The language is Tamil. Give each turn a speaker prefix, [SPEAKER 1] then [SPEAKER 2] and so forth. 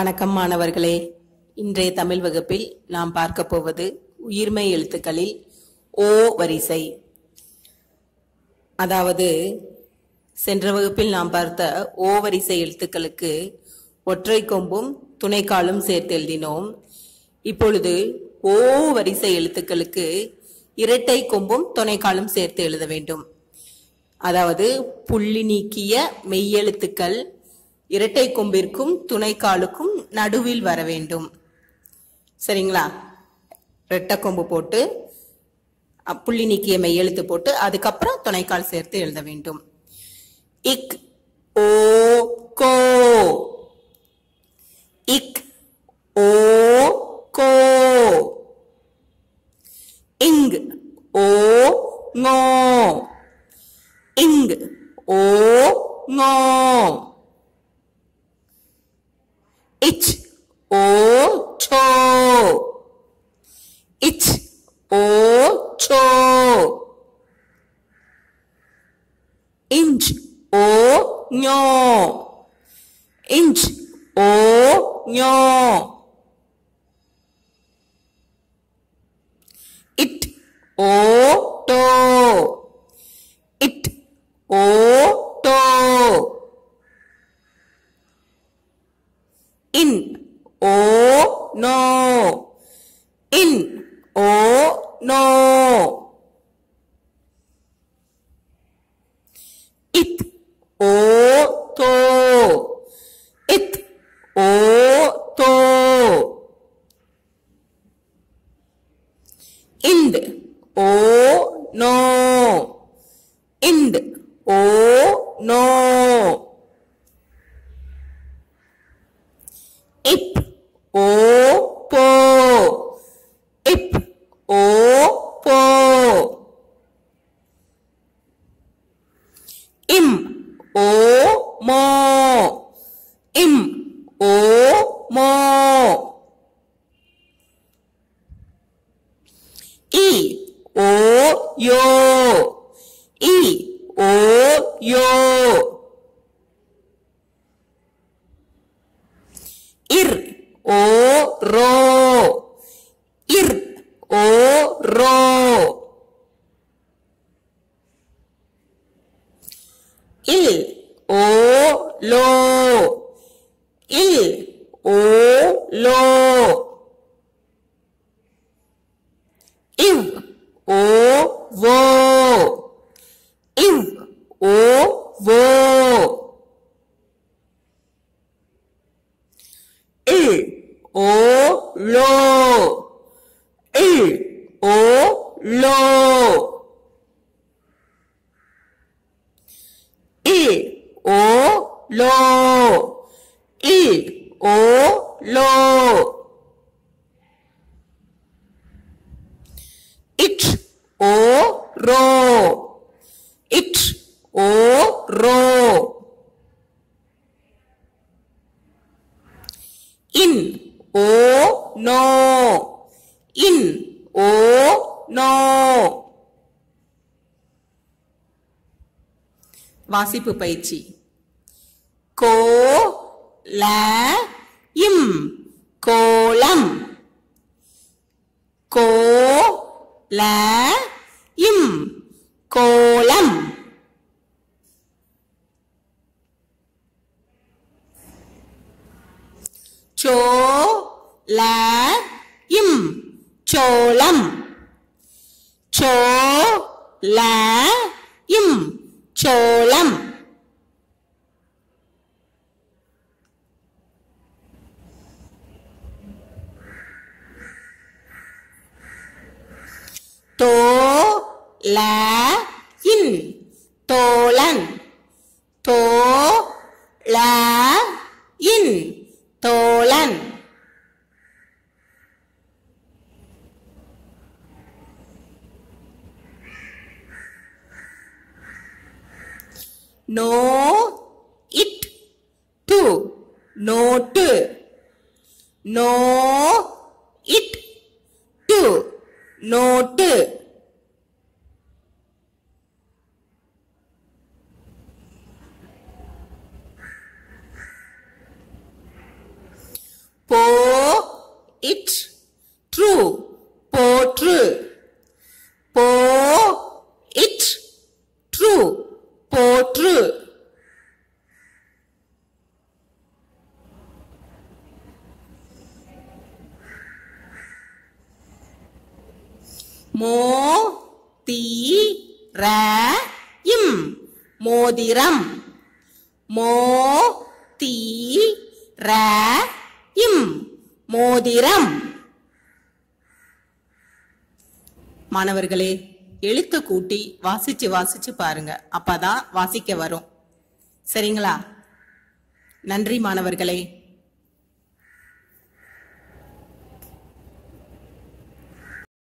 [SPEAKER 1] வணக்கம் மாணவர்களே இன்றைய தமிழ் வகுப்பில் நாம் பார்க்க போவது உயிர்மெய் எழுத்துக்களில் ஓ வரிசை அதாவது சென்ற வகுப்பில் நாம் பார்த்த ஓ வரிசை எழுத்துக்களுக்கு ஒற்றை கொம்பும் துணைக்காலும் சேர்த்து எழுதினோம் இப்பொழுது ஓ வரிசை எழுத்துக்களுக்கு இரட்டை கொம்பும் துணைக்காலும் சேர்த்து எழுத வேண்டும் அதாவது புள்ளி நீக்கிய மெய்யெழுத்துக்கள் இரட்டை கொம்பிற்கும் துணைக்காலுக்கும் நடுவில் வர வேண்டும் சரிங்களா ரெட்டை கொம்பு போட்டு அ, புள்ளி நீக்கிய மெய்யெழுத்து போட்டு அதுக்கப்புறம் துணைக்கால் சேர்த்து எழுத வேண்டும் இக் ஓ கோ இக் ஓ கோ இங் ஓ ngோ இங் ஓ ngோ இச் ஓ சோ இச் ஓ சோ இஞ்ச் ஓ ஞோ இஞ்ச் ஓ ஞோ இட் ஓ டோ இட் ஓ டோ இன் ஓ நோ இன் ஓ நோ இத் ஓ தோ இத் ஓ தோ இந்த் ஓ நோ இந்த் ஓ நோ இப் ஓ போ இப் ஓ போ இம் ஓ மோ இம் ஓ மோ இ ஓ யோ இ ஓ யோ இர் ஓ ரோ இர் ஓ ரோ இல் ஓ லோ இல் ஓ லோ இவ் ஓ வோ இவ் ஓ வோ இல் ஓ லோ இல் ஓ லோ இல் ஓ லோ இல் ஓ லோ இட் ஓ ரோ இட் ஓ ரோ இன் ஓ நோ இன் ஓ நோ வாசிப்பு பயிற்சி கோ ல இம் கோலம் கோ ல இம் கோலம் சோ ல இம் சோளம் சோ ல இம் சோளம் தோ ல இன் தோழன் தோ ல இன் தோழன் நோ இட் டு நோட்டு நோ இட் டு நோட்டு மோ தி ர இம் மோதிரம் மோ தி ர இம் மோதிரம் மாணவர்களே எழுத்து கூட்டி வாசிச்சு வாசிச்சு பாருங்க அப்பதான் வாசிக்க வரும் சரிங்களா நன்றி மாணவர்களே